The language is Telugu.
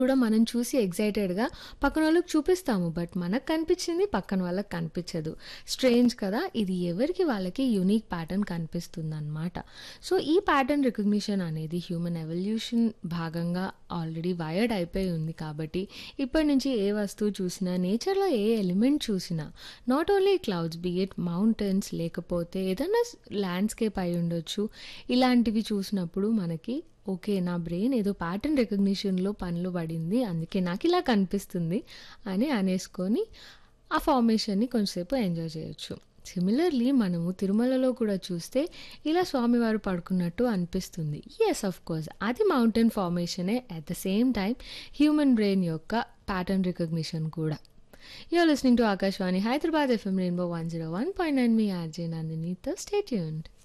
కూడా మనం చూసి ఎక్సైటెడ్‌గా పక్కనోళ్ళకి చూపిస్తాము. బట్ మనకు కనిపించింది పక్కన వాళ్ళకి కనిపించదు. స్ట్రేంజ్ కదా! ఇది ఎవరికి వాళ్ళకి యూనిక్ ప్యాటర్న్ కనిపిస్తుందనమాట. సో, ఈ ప్యాటర్న్ రికగ్నిషన్ అనేది హ్యూమన్ ఎవల్యూషన్ భాగంగా ఆల్రెడీ వైర్డ్ అయిపోయి ఉంది కాబట్టి, ఇప్పటి నుంచి ఏ వస్తువు చూసినా, నేచర్‌లో ఏ ఎలిమెంట్ చూసినా, not only clouds be it mountains లేకపోతే ఏదైనా స్ ల్యాండ్‌స్కేప్ అయ్యుండొచ్చు. ఇలాంటివి చూసినప్పుడు మనకి ఓకే. నా బ్రెయిన్ ఏదో ప్యాటర్న్ రికగ్నిషన్‌లో పనిలో పడింది. అందుకే నాకిలా కనిపిస్తుంది అని అనేసుకొని, ఆ ఫార్మేషన్‌ని కొంచెంసేపు ఎంజాయ్ చేయొచ్చు. సిమిలర్‌లీ మనము తిరుమలలో కూడా చూస్తే ఇలా స్వామివారు పడుకున్నట్టు అనిపిస్తుంది. యెస్ ఆఫ్‌కోర్స్ అది మౌంటైన్ ఫార్మేషనే. At the same time human brain యొక్క ప్యాటర్న్ రికగ్నిషన్ కూడా. You are listening to Akashvani Hyderabad FM rainbow 101.9 మీ ఆర్‌జే నందినితో స్టే ట్యూన్డ్.